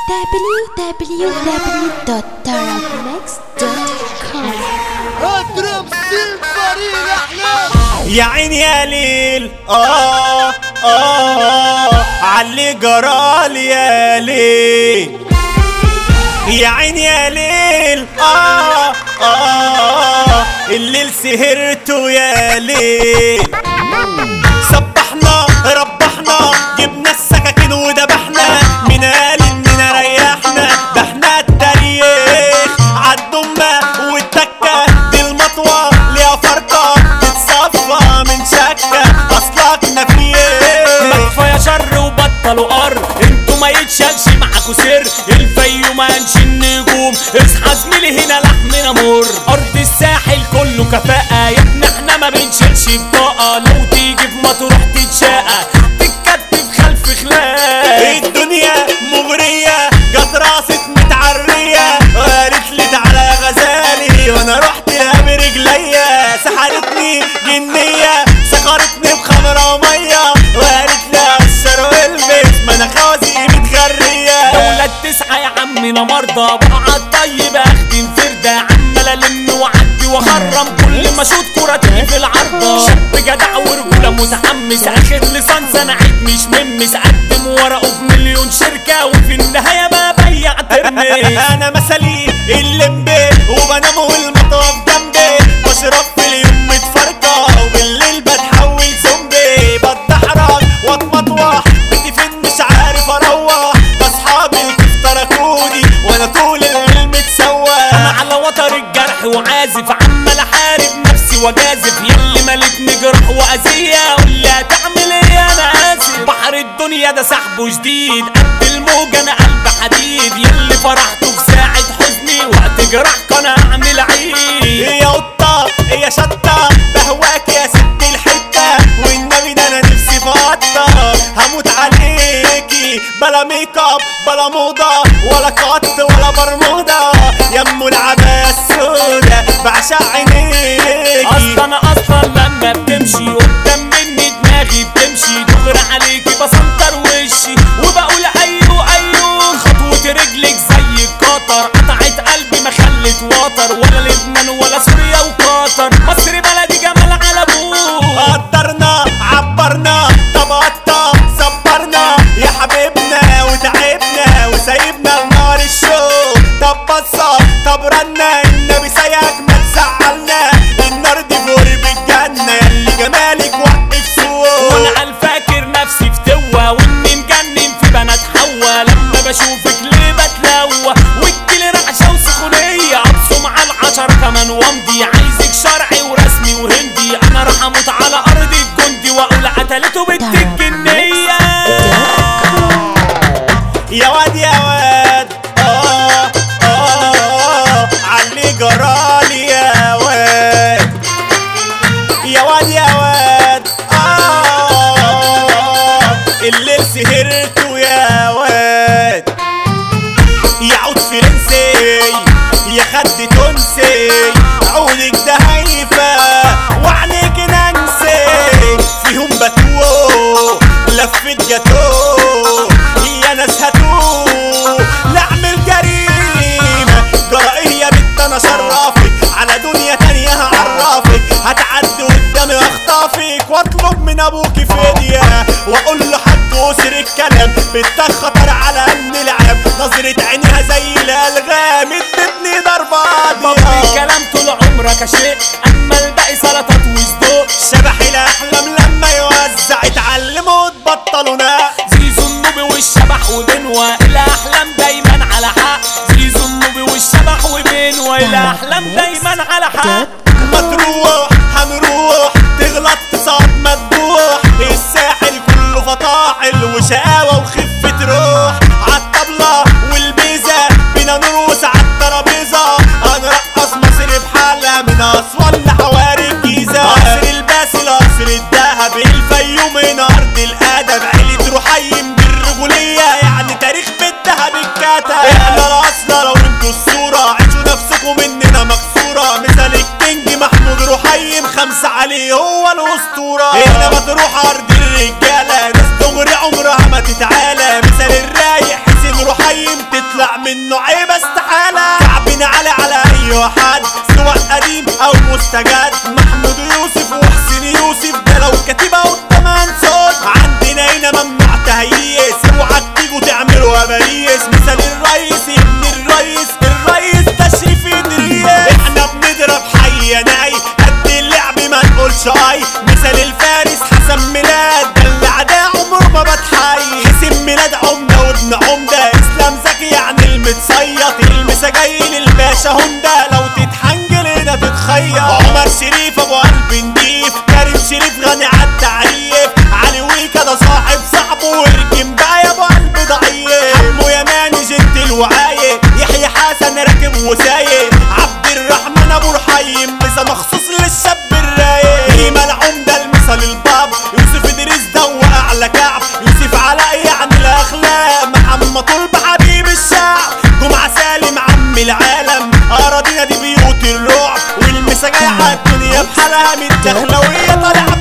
www.tarabnext.com اضرب سيمفوني الاحلام يا عين يا ليل اه اه علي جرالي يا ليل يا عين يا ليل اه اه الليل سهرته يا ليل صبحنا ربحنا جبنا السكاكين وذبحنا من قال اننا ريحنا ده احنا التاريخ عالدمة والتكة دي المطوة ليها فرقة تتصفى من شكة اصلك نفير كفايه شر وبطلوا قر انتوا ما يتشالش معاكوا سر الفيوم هنش النجوم اصحى زميلي هنا لحمنا مر ارض الساحل كله كفاءة يا ابني احنا ما بنشيلش بطاقة لو تيجي في مطروح تتشاقى تتكتف خلف خلاف الدنيا مغرية جت راست متعرية وقالت لي تعالى يا غزالي وانا رحت لها برجليا سحرتني جنية سكرتني بخمرة ومية وقالت لي قشر والبس ما انا خوازي متغرية دولة تسعة يا عمنا مرضى بقعد طيب اخدم فردة عمال الم واعدي واخرم كل ما اشوط كرة تيجي في العارضة شاب جدع ورجولة متحمس اخر لسانس انا عيد مش ممس اقدم ورقه في مليون شركة وفي النهاية ما بيع ترمس انا مثلي اللمبي وبنام والمطاف جنبي بشرب في اليوم متفرقة وبالليل بتحول زومبي بتدحرج واتمطوح بيتي فين مش عارف اروح اصحابي كيف تركوني وانا طول الليل متسوح انا على وتر الجرح وعازف عمال احارب نفسي واجازف يلي ملتني جرح واذية قولي هتعمل ايه انا اسف بحر الدنيا ده سحبه شديد قد الموج انا قلب حديد يلي فرحته في ساعة حزني وقت جرحك انا اعمل عيد يا قطة يا شطة بهواك يا ست الحتة والنبي ده انا نفسي في قطة هموت عليكي بلا ميك اب بلا موضة ولا قط ولا برمودا يا ام العباية السودا بعشق عينيكي اصلا انا اصلا لما بتمشي قدام مني دماغي بتمشي دغري عليكي بسنطر وشي وبقول ايوه ايوه خطوة رجلك زي القطر قطعت قلبي ما خلت وتر ولا لبنان ولا سوريا وقطر مصر بلدي جمال على ابوه قدرنا عبرنا طبقنا صبرنا يا حبيبنا وتعبنا وسايبنا لنار الشوق طب بصة طب رنا النبي سياك ما تزعلنا النار دي فور بالجنة ياللي جمالك وقف سوق وانا على الفاكر نفسي في توه واني مجنن في بنات حوا لما بشوفك ليه بتلوى والجيل رعشه وسخونيه ابصم على العشر كمان وامضي عايزك شرعي ورسمي وهندي انا راح اموت على ارض الجندي واقول قتلته بنت الجنيه يا واد يا واد اه اه علي جرالي يا واد يا واد يا واد اه الليل سهرته يا واد يعود فرنسي يا خد تونسي عودك ده هيفا وعليك ننسي فيهم بتوه لفت جاتو يا ناس هاتو لعمل جريمة جرائية بنت انا شرفك على دنيا تانية هعرفك هتعدي قدامي اخطافك واطلب من ابوك فدية واقول له حد اسر الكلام بنتك خطر على امن العاب نظرة عينيها زي الالغام ادتني ضربات بابا الكلام طول عمرك يا شيء اما الباقي سلطات وصدق شبح الاحلام لما يوزع اتعلموا تبطلوا ناس زيزو النوبي والشبح وبنوى الاحلام دايما على حق زيزو النوبي والشبح وبنوى الاحلام دايما على حق ما تروح هنروح تغلط تصعد مذبوح الساحل كله فطاحل وشقاوة وخفة روح عالطبلة والبيزة بينا نروس عالترابيزة هنرقص مصر بحالها من أسوان لحواري الجيزة قصر الباسل قصر الدهب الفيوم من أرض الأدب عيلة رحيم بالرجولية يعني تاريخ بالذهب الكتب احنا راسنا لو انتوا الصورة عيشوا نفسكم مننا مكسورة مثال الكينج محمود رحيم خمسة عليه هو الأسطورة هنا ما تروح أرض الرجالة ناس دغري عمرها ما الريس مثال الريس ابن الريس الريس تشريف ادريس احنا بنضرب حي يا ناي قد اللعب ما نقولش اي مثال الفارس حسن ميلاد ده اللي عداه عمره ما بتحي اسم ميلاد عمده وابن عمده اسلام زكي يعني المتصيط المسا جاي للباشا هوندا لو تتحنجل هنا تتخيط عمر شريف ابو قلب نضيف كريم شريف غني عالتعريف علي ويكا ده صاحب صاحبه واركن بقى يا ابو قلب ضعيف حمو يماني جنت الوعاية يحيى حسن راكب وسايق عبد الرحمن ابو رحيم مسا مخصوص للشاب الرايق هيما العمدة المثل الباب يوسف ادريس ده اعلى كعب يوسف علاء يعني الاخلاق محمد طلب حبيب الشعب جمعة سالم عم العالم اراضينا دي بيوت الرعب والمسا جاية عالدنيا بحالها من الدخلوية طالع